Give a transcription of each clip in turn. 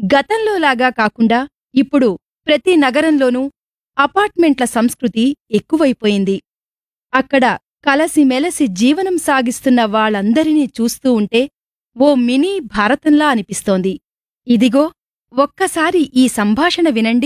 గతంలోలాగా కాకుండా ఇప్పుడు ప్రతి నగరంలోనూ అపార్ట్మెంట్ల సంస్కృతి ఎక్కువైపోయింది అక్కడ కలసిమెలసి జీవనం సాగిస్తున్న వాళ్ళందరినీ చూస్తూ ఉంటే ఓ మినీ భారతంలా అనిపిస్తోంది ఇదిగో ఒక్కసారి ఈ సంభాషణ వినండి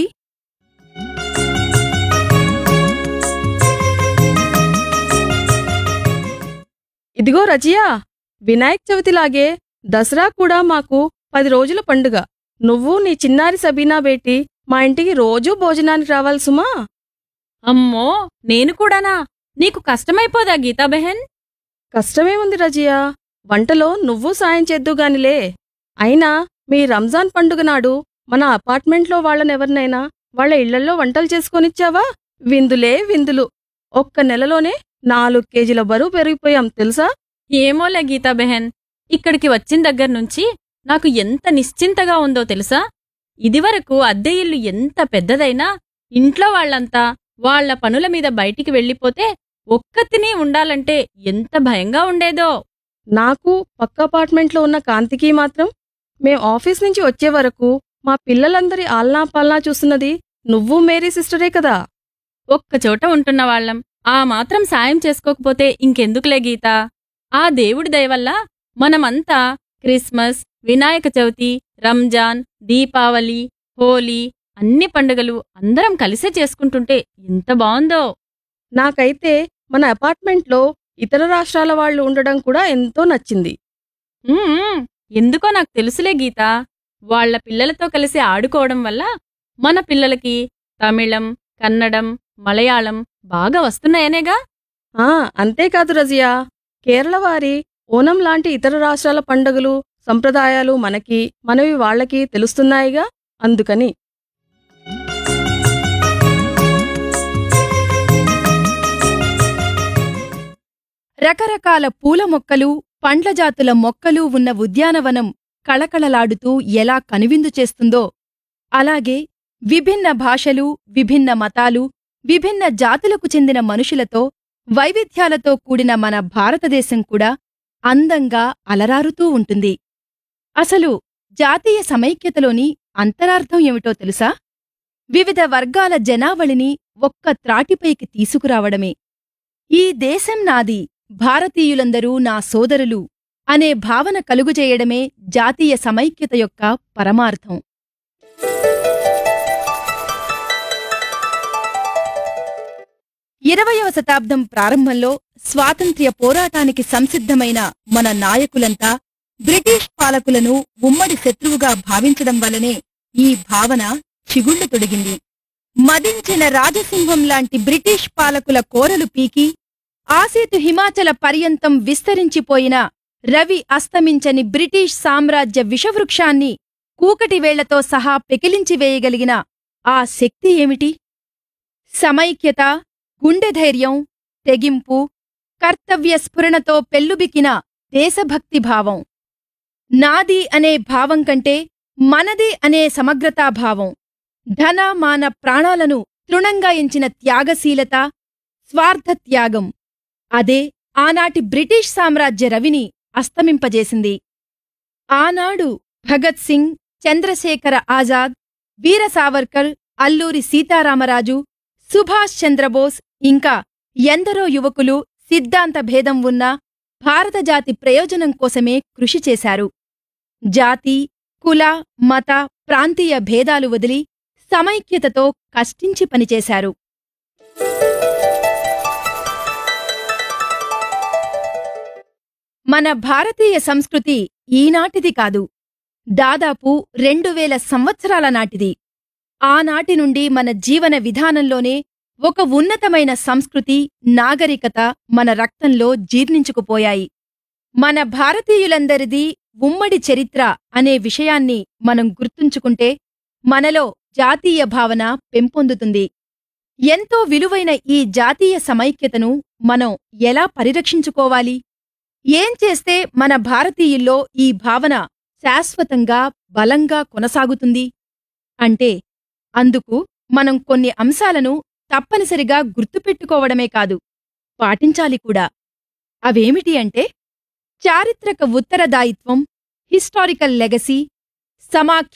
ఇదిగో రజియా వినాయక్ చవితిలాగే దసరా కూడా మాకు పది రోజుల పండుగ నువ్వు నీ చిన్నారి సబీనా బేటి మా ఇంటికి రోజూ భోజనానికి రావాలి సుమా అమ్మో నేను కూడానా నీకు కష్టమైపోదా గీతాబెహన్ కష్టమేముంది రజియా వంటలో నువ్వు సాయం చేద్దుగానిలే అయినా మీ రంజాన్ పండుగ నాడు మన అపార్ట్మెంట్లో వాళ్ళనెవరినైనా వాళ్ళ ఇళ్లల్లో వంటలు చేసుకొనిచ్చావా విందులే విందులు ఒక్క నెలలోనే నాలుగు కేజీల బరువు పెరిగిపోయాం తెలుసా ఏమోలే గీతాబెహన్ ఇక్కడికి వచ్చిన దగ్గర్నుంచి నాకు ఎంత నిశ్చింతగా ఉందో తెలుసా ఇదివరకు అద్దె ఇల్లు ఎంత పెద్దదైనా ఇంట్లో వాళ్ళంతా వాళ్ళ పనుల మీద బయటికి వెళ్ళిపోతే ఒక్కతిని ఉండాలంటే ఎంత భయంగా ఉండేదో నాకు పక్క అపార్ట్మెంట్లో ఉన్న కాంతికి మాత్రం మేం ఆఫీస్ నుంచి వచ్చే వరకు మా పిల్లలందరి ఆల్నా పాల్నా చూస్తున్నది నువ్వు మేరీ సిస్టరే కదా ఒక్కచోట ఉంటున్న వాళ్ళం ఆ మాత్రం సాయం చేసుకోకపోతే ఇంకెందుకులే గీత ఆ దేవుడి దయవల్ల మనమంతా క్రిస్మస్ వినాయక చవితి రంజాన్ దీపావళి హోలీ అన్ని పండుగలు అందరం కలిసే చేసుకుంటుంటే ఎంత బావుందో నాకైతే మన అపార్ట్మెంట్లో ఇతర రాష్ట్రాల వాళ్ళు ఉండడం కూడా ఎంతో నచ్చింది ఉమ్మ్, ఎందుకో నాకు తెలుసులే గీత వాళ్ళ పిల్లలతో కలిసి ఆడుకోవడం వల్ల మన పిల్లలకి తమిళం కన్నడం మలయాళం బాగా వస్తున్నాయనేగా ఆ అంతేకాదు రజియా కేరళ వారి ఓనం లాంటి ఇతర రాష్ట్రాల పండుగలు సంప్రదాయాలు మనకి మనవి వాళ్ళకి తెలుస్తున్నాయిగా అందుకని రకరకాల పూల మొక్కలు పండ్ల జాతుల మొక్కలు ఉన్న ఉద్యానవనం కళకళలాడుతూ ఎలా కనువిందు చేస్తుందో అలాగే విభిన్న భాషలు విభిన్న మతాలు విభిన్న జాతులకు చెందిన మనుషులతో వైవిధ్యాలతో కూడిన మన భారతదేశం కూడా అందంగా అలరారుతూ ఉంటుంది అసలు జాతీయ సమైక్యతలోని అంతరార్థం ఏమిటో తెలుసా వివిధ వర్గాల జనావళిని ఒక్క త్రాటిపైకి తీసుకురావడమే ఈ దేశం నాది భారతీయులందరూ నా సోదరులు అనే భావన కలుగుచేయడమే జాతీయ సమైక్యత యొక్క పరమార్థం ఇరవయవ శతాబ్దం ప్రారంభంలో స్వాతంత్ర్య పోరాటానికి సంసిద్ధమైన మన నాయకులంతా బ్రిటిష్ పాలకులను ఉమ్మడి శత్రువుగా భావించడం వల్లనే ఈ భావన చిగుళ్లు తొడిగింది మదించిన రాజసింహం లాంటి బ్రిటిష్ పాలకుల కోరలు పీకి ఆసేతు హిమాచల పర్యంతం విస్తరించిపోయిన రవి అస్తమించని బ్రిటిష్ సామ్రాజ్య విషవృక్షాన్ని కూకటి వేళ్లతో సహా పెకిలించి వేయగలిగిన ఆ శక్తి ఏమిటి సమైక్యత గుండెధైర్యం తెగింపు కర్తవ్య స్ఫురణతో పెల్లుబికిన దేశభక్తి భావం నాది అనే భావం కంటే మనది అనే సమగ్రతాభావం ధన మాన ప్రాణాలను తృణంగా ఎంచిన త్యాగశీలత స్వార్థత్యాగం అదే ఆనాటి బ్రిటిష్ సామ్రాజ్య రవిని అస్తమింపజేసింది ఆనాడు భగత్ సింగ్ చంద్రశేఖర ఆజాద్ వీర సావర్కర్ అల్లూరి సీతారామరాజు సుభాష్ చంద్రబోస్ ఇంకా ఎందరో యువకులు సిద్ధాంత భేదం ఉన్న భారతజాతి ప్రయోజనం కోసమే కృషి చేశారు జాతి కుల మత ప్రాంతీయ భేదాలు వదిలి సమైక్యతతో కష్టించి పనిచేశారు మన భారతీయ సంస్కృతి ఈనాటిది కాదు దాదాపు రెండు వేల సంవత్సరాల నాటిది ఆనాటి నుండి మన జీవన విధానంలోనే ఒక ఉన్నతమైన సంస్కృతి నాగరికత మన రక్తంలో జీర్ణించుకుపోయాయి మన భారతీయులందరిది ఉమ్మడి చరిత్ర అనే విషయాన్ని మనం గుర్తుంచుకుంటే మనలో జాతీయ భావన పెంపొందుతుంది ఎంతో విలువైన ఈ జాతీయ సమైక్యతను మనం ఎలా పరిరక్షించుకోవాలి ఏం చేస్తే మన భారతీయుల్లో ఈ భావన శాశ్వతంగా బలంగా కొనసాగుతుంది అంటే అందుకు మనం కొన్ని అంశాలను తప్పనిసరిగా గుర్తుపెట్టుకోవడమే కాదు పాటించాలి కూడా అవేమిటి అంటే చారిత్రక ఉత్తరదాయిత్వం హిస్టారికల్ లెగసీ సమాఖ్య